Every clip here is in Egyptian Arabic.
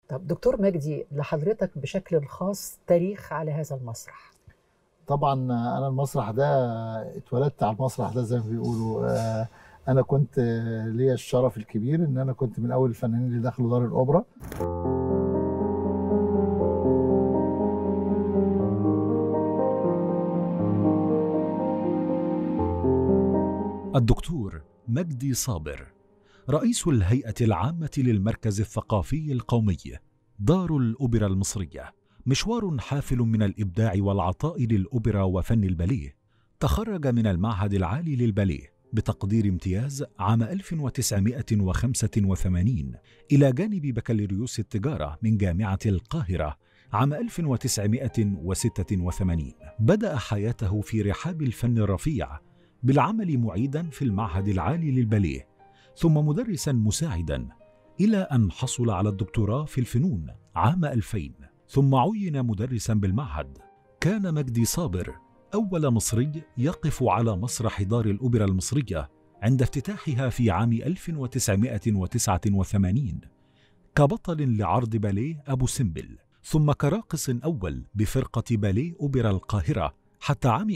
طب دكتور مجدي لحضرتك بشكل خاص تاريخ على هذا المسرح طبعا انا المسرح ده اتولدت على المسرح ده زي ما بيقولوا آه، انا كنت آه، ليا الشرف الكبير ان انا كنت من اول الفنانين اللي دخلوا دار الاوبرا الدكتور مجدي صابر رئيس الهيئة العامة للمركز الثقافي القومي دار الأوبرا المصرية مشوار حافل من الإبداع والعطاء للأوبرا وفن الباليه تخرج من المعهد العالي للباليه بتقدير امتياز عام 1985 إلى جانب بكالوريوس التجارة من جامعة القاهرة عام 1986 بدأ حياته في رحاب الفن الرفيع بالعمل معيدا في المعهد العالي للباليه ثم مدرسا مساعدا إلى أن حصل على الدكتوراه في الفنون عام 2000 ثم عين مدرسا بالمعهد كان مجدي صابر أول مصري يقف على مسرح دار الأوبرا المصرية عند افتتاحها في عام 1989 كبطل لعرض باليه أبو سمبل ثم كراقص أول بفرقة باليه أوبرا القاهرة حتى عام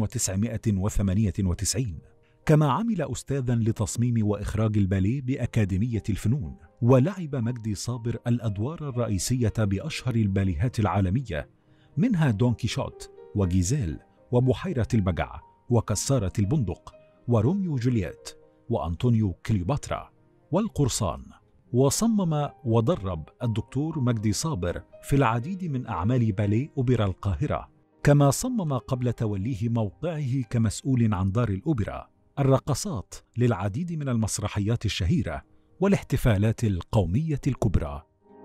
1998 كما عمل أستاذا لتصميم وإخراج الباليه بأكاديمية الفنون ولعب مجدي صابر الأدوار الرئيسية بأشهر الباليهات العالمية منها دون كيشوت وجيزيل وبحيرة البجع وكسارة البندق وروميو جولييت وأنطونيو كليوباترا والقرصان وصمم ودرب الدكتور مجدي صابر في العديد من أعمال باليه أوبرا القاهرة كما صمم قبل توليه موقعه كمسؤول عن دار الأوبرا الرقصات للعديد من المسرحيات الشهيرة والاحتفالات القومية الكبرى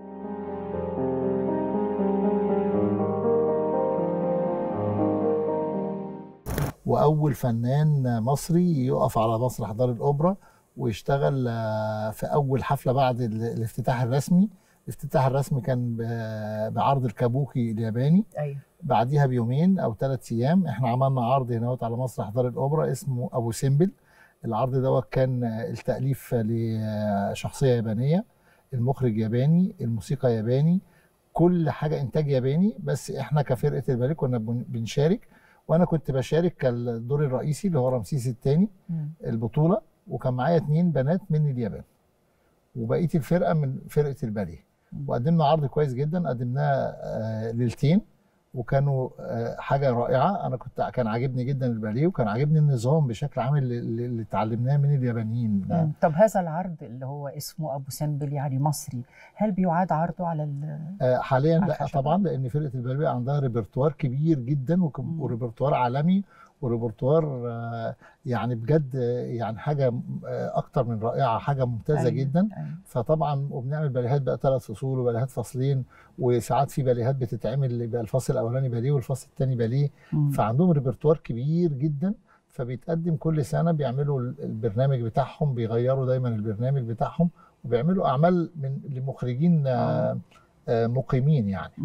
واول فنان مصري يقف على مسرح دار الاوبرا ويشتغل آه، في اول حفله بعد ال- الافتتاح الرسمي الافتتاح الرسمي كان ب- بعرض الكابوكي الياباني ايوه بعديها بيومين او ثلاث ايام احنا عملنا عرض هنا على مسرح دار الاوبرا اسمه ابو سمبل العرض دوت كان التاليف لشخصيه يابانيه المخرج ياباني الموسيقى ياباني كل حاجه انتاج ياباني بس احنا كفرقه الباليه كنا بن- بنشارك وانا كنت بشارك كالدور الرئيسي اللي هو رمسيس الثاني مم. البطوله وكان معايا اتنين بنات من اليابان وبقيه الفرقه من فرقه الباليه مم. وقدمنا عرض كويس جدا قدمناه آه، ليلتين وكانوا آه، حاجه رائعه انا كنت كان عاجبني جدا الباليه وكان عاجبني النظام بشكل عام اللي, اللي اتعلمناه من اليابانيين مم. طب هذا العرض اللي هو اسمه ابو سمبل يعني مصري هل بيعاد عرضه على ال... آه، حاليا على لا الخشبة. طبعا لان فرقه البلبيه عندها ريpertoire كبير جدا وك- مم. وريpertoire عالمي وريpertoire آه، يعني بجد آه، يعني حاجه آه، اكتر من رائعه حاجه ممتازه أيوة، جدا أيوة. فطبعا وبنعمل باليهات بقى ثلاث فصول وباليهات فصلين وساعات في باليهات بتتعمل يبقى الفصل الاولاني باليه والفصل الثاني باليه مم. فعندهم ريpertoire كبير جدا فبيتقدم كل سنه بيعملوا البرنامج بتاعهم بيغيروا دايما البرنامج بتاعهم وبيعملوا اعمال من لمخرجين آه، آه، مقيمين يعني